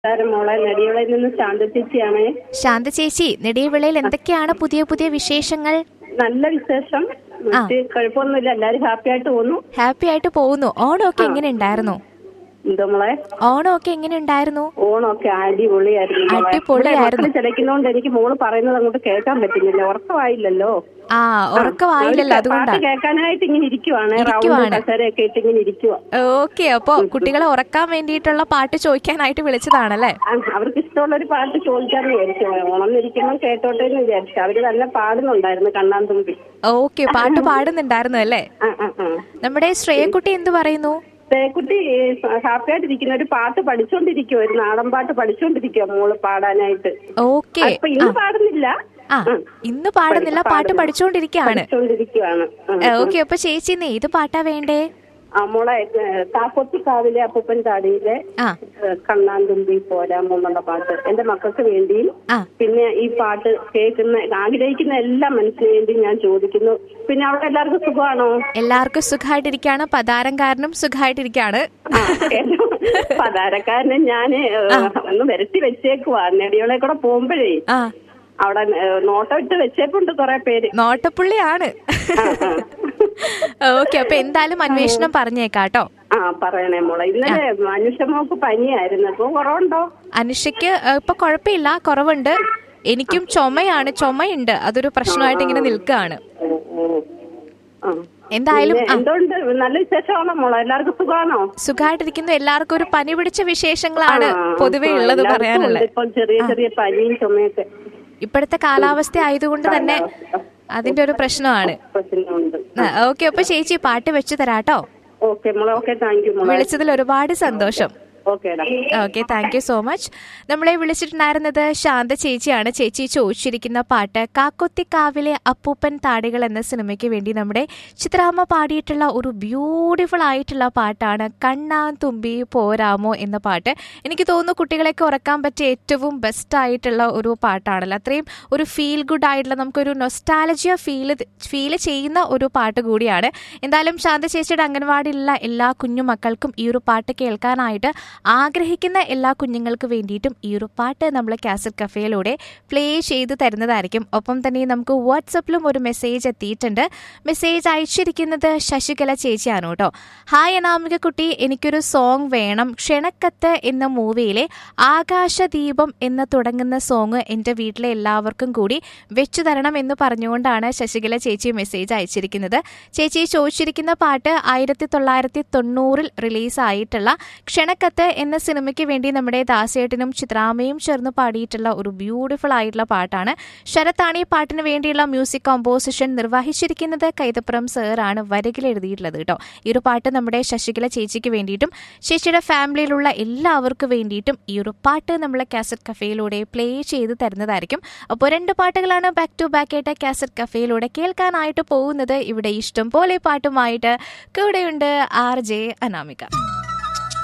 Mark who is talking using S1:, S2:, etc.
S1: നമസ്കാരം മോളെ നെടിയോളയിൽ നിന്ന് ശാന്ത ചേച്ചിയാണേ
S2: ശാന്ത ചേച്ചി നെടിയവിളയിൽ എന്തൊക്കെയാണ് പുതിയ പുതിയ വിശേഷങ്ങൾ
S1: നല്ല വിശേഷം മറ്റ് കുഴപ്പമൊന്നുമില്ല എല്ലാരും ഹാപ്പി ആയിട്ട് പോന്നു
S2: ഹാപ്പി ആയിട്ട് പോകുന്നു ഓണമൊക്കെ എങ്ങനെ ഉണ്ടായിരുന്നു
S1: എന്തോ മോളെ
S2: ഓണമൊക്കെ എങ്ങനെ ഉണ്ടായിരുന്നു
S1: ഓണമൊക്കെ അടിപൊളിയായിരുന്നു മോളെ.
S2: അടിപൊളിയായിരുന്നു.
S1: ഇവിടെ മക്കള് ചിലക്കുന്നോണ്ട് എനിക്ക് മോള് പറയുന്നത് അങ്ങോട്ട് കേൾക്കാൻ പറ്റുന്നില്ല ഉറക്കമായില്ലല്ലോ
S2: ആ ഉറക്കമായില്ലല്ലോ
S1: അവർക്ക് പാട്ട്
S2: അതുകൊണ്ടാണ്
S1: കേൾക്കാനായിട്ട് ഇങ്ങനെ ഇരിക്കുവാണ്
S2: ഇരിക്കുവാണ്.
S1: റൗണ്ട് കസേരയൊക്കെ ഇട്ട് ഇങ്ങനെ ഇരിക്കുവാ
S2: ഓക്കെ അപ്പൊ കുട്ടികളെ ഉറക്കാൻ വേണ്ടിയിട്ടുള്ള പാട്ട് ചോദിക്കാനായിട്ട് വിളിച്ചതാണല്ലേ
S1: ആ, അവർക്ക് ഇഷ്ടമുള്ള ഒരു പാട്ട് ചോദിക്കാന്ന് വിചാരിച്ചു ഓണന്നിരിക്കുമ്പോൾ കേട്ടോട്ടെ എന്ന് വിചാരിച്ചു അവര് തന്നെ പാടുന്നുണ്ടായിരുന്നു കണ്ണാൻ തുമ്പി
S2: ഓക്കെ പാട്ട് പാടുന്നുണ്ടായിരുന്നു അല്ലേ
S1: ആ ആ ആ
S2: നമ്മുടെ ശ്രേയക്കുട്ടി എന്ത് പറയുന്നു
S1: കുട്ടി ഹാപ്പി ആയിട്ടിരിക്കുന്ന ഒരു പാട്ട് പഠിച്ചോണ്ടിരിക്കുവോ ഒരു നാടൻ പാട്ട് പഠിച്ചോണ്ടിരിക്കുവോ മോള് പാടാനായിട്ട്
S2: ഓക്കെ
S1: അപ്പൊ ഇന്ന് പാടുന്നില്ല
S2: ആ ഇന്ന് പാടുന്നില്ല പാട്ട് പഠിച്ചുകൊണ്ടിരിക്കുകയാണ്
S1: പഠിച്ചോണ്ടിരിക്കുവാണ് ആ.
S2: ഓക്കെ അപ്പൊ ചേച്ചി ഇന്ന് ഏത് പാട്ടാ വേണ്ടേ
S1: ആ മോളെ കാക്കൊത്തിക്കാവിലെ അപ്പൂപ്പൻ താടിയിലെ
S2: ആ
S1: ഏഹ്, കണ്ണാൻ തുമ്പി പോരാമോ എന്നുള്ള പാട്ട് എന്റെ മക്കൾക്ക് വേണ്ടിയും
S2: ആ
S1: പിന്നെ ഈ പാട്ട് കേൾക്കുന്ന ആഗ്രഹിക്കുന്ന എല്ലാ മനുഷ്യന് വേണ്ടി ഞാൻ ചോദിക്കുന്നു പിന്നെ അവിടെ എല്ലാവർക്കും സുഖമാണോ
S2: എല്ലാവർക്കും സുഖമായിട്ടിരിക്കാണ് പതാരംകാരനും സുഖമായിട്ടിരിക്കാണ്
S1: ആ, കേട്ടോ? പതാരക്കാരനെ ഞാന് ഏഹ്, ഒന്ന് വരട്ടി വെച്ചേക്കുവാ നെടിയോളെ കൂടെ പോകുമ്പോഴേ
S2: ആ
S1: അവിടെ ഏഹ്, നോട്ടം ഇട്ട് വെച്ചേക്കുണ്ട് കുറെ പേര്
S2: നോട്ടപ്പുള്ളിയാണ് ഓക്കെ അപ്പൊ എന്തായാലും അന്വേഷണം പറഞ്ഞേക്കാട്ടോ
S1: ആ പറയണേ മോളെ ഇന്നലെ മനുഷ്യമോക്ക് പനിയായിരുന്നു അപ്പൊ കുറവുണ്ടോ
S2: അനുഷയ്ക്ക് ഏ, ഇപ്പൊ കുഴപ്പമില്ല കുറവുണ്ട് എനിക്കും ചുമയാണ് ചുമയുണ്ട് അതൊരു പ്രശ്നമായിട്ട് ഇങ്ങനെ നിൽക്കുകയാണ്
S1: ഓ, ഓ. ആ.
S2: എന്തായാലും
S1: പിന്നെ എന്തുകൊണ്ട് നല്ല വിശേഷമാണോ മോളെ എല്ലാവർക്കും സുഖമാണോ
S2: സുഖമായിട്ടിരിക്കുന്നു എല്ലാവർക്കും ഒരു പനി പിടിച്ച വിശേഷങ്ങളാണ്
S1: ആ,
S2: പൊതുവെ
S1: ആ,
S2: ഉള്ളത്
S1: എല്ലാവർക്കും
S2: പറയാനുള്ളത്
S1: ഉണ്ട് ഇപ്പം ചെറിയ ചെറിയ പനിയും ചുമയൊക്കെ
S2: ഇപ്പോഴത്തെ കാലാവസ്ഥ ആയതുകൊണ്ട് തന്നെ അതിന്റെ ഒരു പ്രശ്നമാണ്
S1: പ്രശ്നമുണ്ട്
S2: ഓക്കെ അപ്പൊ ചേച്ചി പാട്ട് വെച്ച് തരാട്ടോ
S1: ഓക്കെ മോളെ ഓക്കെ താങ്ക് യു മോളെ
S2: വിളിച്ചതിൽ ഒരുപാട് സന്തോഷം
S1: ഓക്കേടാ
S2: okay thank you so much നമ്മളെ വിളിച്ചിട്ടുണ്ടായിരുന്നത് ശാന്ത ചേച്ചിയാണ് ചേച്ചി ചോദിച്ചിരിക്കുന്ന പാട്ട് കാക്കൊത്തിക്കാവിലെ അപ്പൂപ്പൻ താടികൾ എന്ന സിനിമയ്ക്ക് വേണ്ടി നമ്മുടെ ചിത്രാമ്മ പാടിയിട്ടുള്ള ഒരു ബ്യൂട്ടിഫുൾ ആയിട്ടുള്ള പാട്ടാണ് കണ്ണാൻ തുമ്പി പോരാമോ എന്ന പാട്ട് എനിക്ക് തോന്നുന്നു കുട്ടികളെയൊക്കെ ഉറക്കാൻ പറ്റിയ ഏറ്റവും ബെസ്റ്റ് ആയിട്ടുള്ള ഒരു പാട്ടാണല്ലോ അത്രയും ഒരു ഫീൽ ഗുഡ് ആയിട്ടുള്ള നമുക്കൊരു നൊസ്റ്റാലജിയ ഫീൽ ഫീൽ ചെയ്യുന്ന ഒരു പാട്ട് കൂടിയാണ് എന്തായാലും ശാന്ത ചേച്ചിയുടെ അംഗൻവാടിയിലുള്ള എല്ലാ കുഞ്ഞു മക്കൾക്കും ഈ ഒരു പാട്ട് കേൾക്കാനായിട്ട് ആഗ്രഹിക്കുന്ന എല്ലാ കുഞ്ഞുങ്ങൾക്ക് വേണ്ടിയിട്ടും ഈ ഒരു പാട്ട് നമ്മൾ കാസറ്റ് കഫേയിലൂടെ പ്ലേ ചെയ്ത് തരുന്നതായിരിക്കും ഒപ്പം തന്നെ നമുക്ക് വാട്സപ്പിലും ഒരു മെസ്സേജ് എത്തിയിട്ടുണ്ട് മെസ്സേജ് അയച്ചിരിക്കുന്നത് ശശികല ചേച്ചിയാണ് കേട്ടോ ഹായ് അനാമിക കുട്ടി എനിക്കൊരു സോങ് വേണം ക്ഷണക്കത്ത് എന്ന മൂവിയിലെ ആകാശദീപം എന്ന് തുടങ്ങുന്ന സോങ് എൻ്റെ വീട്ടിലെ എല്ലാവർക്കും കൂടി വെച്ചു തരണം എന്ന് പറഞ്ഞുകൊണ്ടാണ് ശശികല ചേച്ചി മെസ്സേജ് അയച്ചിരിക്കുന്നത് ചേച്ചി ചോദിച്ചിരിക്കുന്ന പാട്ട് ആയിരത്തി തൊള്ളായിരത്തി തൊണ്ണൂറിൽ റിലീസായിട്ടുള്ള ക്ഷണക്കത്ത് എന്ന സിനിമയ്ക്ക് വേണ്ടി നമ്മുടെ ദാസേട്ടനും ചിത്രാമയും ചേർന്ന് പാടിയിട്ടുള്ള ഒരു ബ്യൂട്ടിഫുൾ ആയിട്ടുള്ള പാട്ടാണ് ശരത്താണ് ഈ പാട്ടിന് വേണ്ടിയുള്ള മ്യൂസിക് കോമ്പോസിഷൻ നിർവഹിച്ചിരിക്കുന്നത് കൈതപ്പുറം സാറാണ് വരികിൽ എഴുതിയിട്ടുള്ളത് കേട്ടോ ഈ ഒരു പാട്ട് നമ്മുടെ ശശികല ചേച്ചിക്ക് വേണ്ടിയിട്ടും ചേച്ചിയുടെ ഫാമിലിയിലുള്ള എല്ലാവർക്കും വേണ്ടിയിട്ടും ഈ ഒരു പാട്ട് നമ്മൾ കാസറ്റ് കഫേയിലൂടെ പ്ലേ ചെയ്ത് തരുന്നതായിരിക്കും അപ്പോൾ രണ്ട് പാട്ടുകളാണ് ബാക്ക് ടു ബാക്ക് ആയിട്ട് കാസറ്റ് കഫേയിലൂടെ കേൾക്കാനായിട്ട് പോകുന്നത് ഇവിടെ ഇഷ്ടം പോലെ പാട്ടുമായിട്ട് കൂടെയുണ്ട് ആർ ജെ അനാമിക